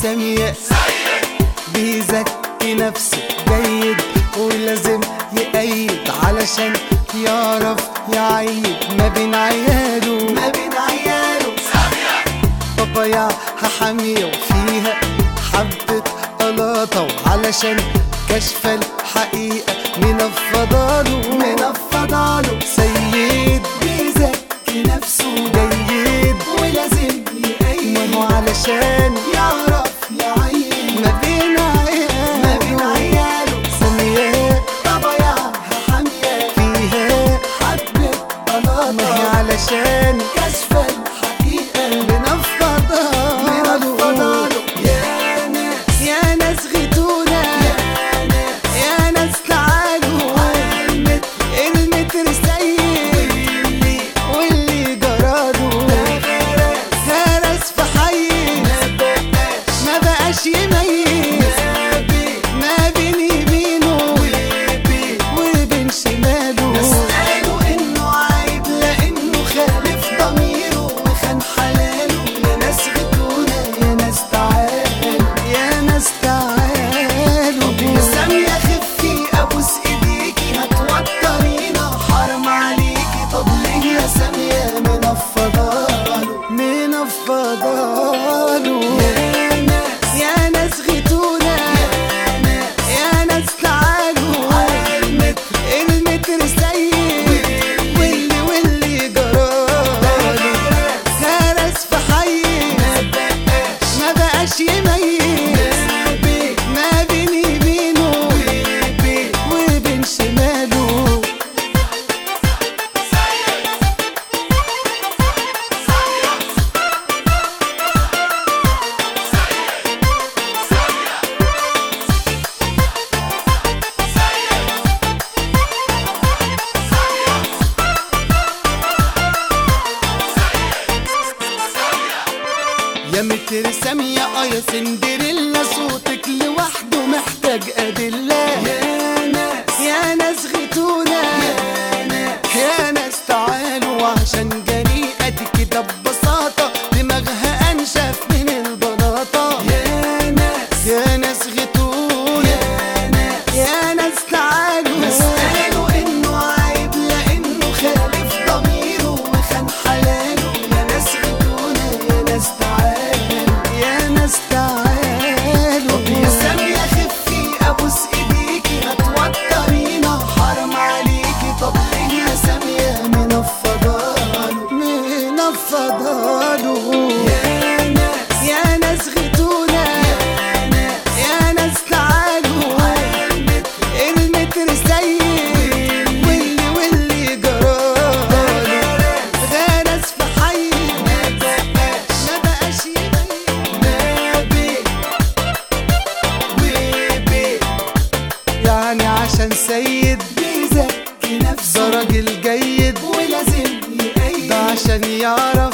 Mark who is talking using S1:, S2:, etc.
S1: سامية بيزكي نفسه جيد ولازم يقيد علشان يعرف يعيد ما بين عياله ما بين عياله بابايا حامية وفيها حبة قلاطة وعلشان كشف الحقيقة منفضاله منفضاله سيد بيزكي نفسه جيد ولازم يقيد ما هو علشان يعرف يعين ما بين عياله ما بين عياله سمية بابايا حامية فيها حبة قلاطة ما هي علشان كشف الحقيقة منفضاله منفضاله يا ناس يا ناس غيتونا يا ناس تعالوا المتر سيد واللي جراده هرس في حي ما بقاش يميز ما بين يمينه وبين شماله قالوا انه عيب لانه خالف ضميره وخان حلاله يا ناس غدونا يا ناس تعالوا يا ناس تعالوا يا سامية خفي ابوس ايديكي هتوترينا حرام عليكي طب ليه يا سامية منفضاله منفضاله يا ناس يا ناس غيتونا يا ناس تعالوا المتر سيد واللي واللي جراله هرس في حي ما بقاش يميز ما بين يمينه وبين شماله يا متر سامية اه يا سندريلا صوتك لوحده محتاج أدلة يا ناس يا ناس غيتونا يا ناس يا ناس تعالوا عشان جريئتي كده ببساطة دماغها أنشف من البلاطة يا ناس يا ناس غيتونا يا ناس يا ناس تعالوا بس قالوا إنه عيب لأنه خالف ضميره وخان حلاله يا ناس غيتونا يا ناس تعالوا يا ناس تعالوا يا سامية خفي أبوس إيديكي هتوترينا حرام عليكي طب ليه يا سامية منفضاله منفضاله يا ناس يا ناس غيتونا يا ناس تعالوا المتر سيد واللي واللي جراله غرس في حي ما بقاش يبين يعني عشان سيد بيزكي نفسه ده راجل جيد ولازم يقيد ده عشان يعرف